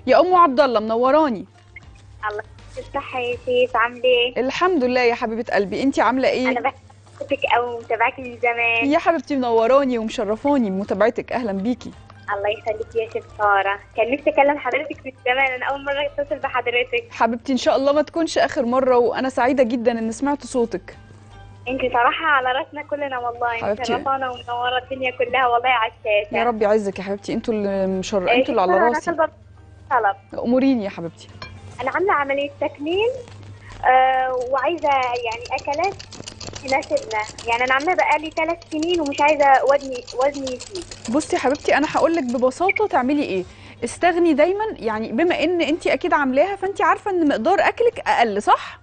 يا ام عبد الله منوراني الله يصحى يا سيف عامله ايه؟ الحمد لله يا حبيبه قلبي انت عامله ايه انا بحبك قوي ومتابعاك من زمان يا حبيبتي منوراني ومشرفاني بمتابعتك اهلا بيكي الله يخليك يا شيف ساره كان نفسي اكلم حضرتك من زمان انا اول مره اتصل بحضرتك حبيبتي ان شاء الله ما تكونش اخر مره وانا سعيده جدا ان سمعت صوتك انت صراحه على راسنا كلنا والله حبيبتي. مشرفانا ومنوره الدنيا كلها والله على الشاشه يا رب يعزك يا حبيبتي انتوا اللي مشر إيه، انتوا اللي على أنا راسي طالبة طلب اموريني يا حبيبتي انا عامله عمليه تكميم آه وعايزه يعني اكلات تناسبنا يعني انا عامله بقالي ثلاث سنين ومش عايزه وزني وزني يزيد بصي يا حبيبتي انا هقول لك ببساطه تعملي ايه استغني دايما يعني بما ان انت اكيد عاملاها فانت عارفه ان مقدار اكلك اقل صح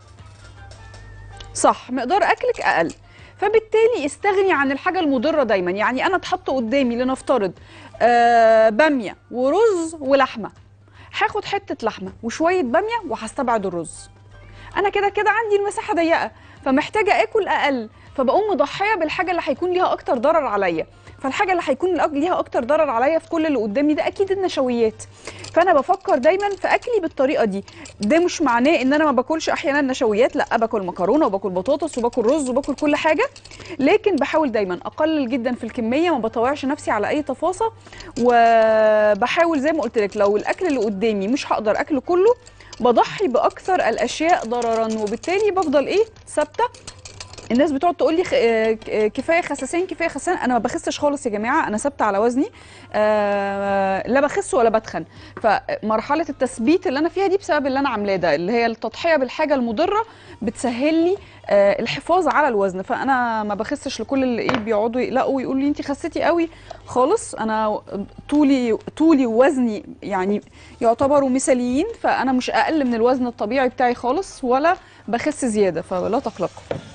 صح مقدار اكلك اقل فبالتالي استغني عن الحاجه المضره دايما يعني انا اتحط قدامي لنفترض آه باميه ورز ولحمه هاخد حته لحمه وشويه باميه وهستبعد الرز انا كده كده عندي المساحه ضيقه فمحتاجه اكل اقل فبقوم مضحيه بالحاجه اللي هيكون ليها اكتر ضرر عليا فالحاجه اللي هيكون الأك- ليها اكتر ضرر عليا في كل اللي قدامي ده اكيد النشويات فانا بفكر دايما في اكلي بالطريقه دي ده مش معناه ان انا ما باكلش احيانا نشويات لا باكل مكرونه وباكل بطاطس وباكل رز وباكل كل حاجه لكن بحاول دايما اقلل جدا في الكميه ما بطوعش نفسي على اي تفاصيل وبحاول زي ما قلت لك لو الاكل اللي قدامي مش هقدر اكله كله بضحي باكثر الاشياء ضررا وبالتالي بفضل ايه ثابته الناس بتقعد تقول لي خ- آه، ك- آه، كفايه خساسين كفايه خساسين انا ما بخسش خالص يا جماعه انا ثابته على وزني آه، لا بخس ولا بتخن فمرحله التثبيت اللي انا فيها دي بسبب اللي انا عاملاه ده اللي هي التضحيه بالحاجه المضره بتسهل لي آه، الحفاظ على الوزن فانا ما بخسش لكل اللي ايه بيقعدوا يقلقوا ويقولوا لي انت خسيتي قوي خالص انا طولي طولي ووزني يعني يعتبروا مثاليين فانا مش اقل من الوزن الطبيعي بتاعي خالص ولا بخس زياده فلا تقلقوا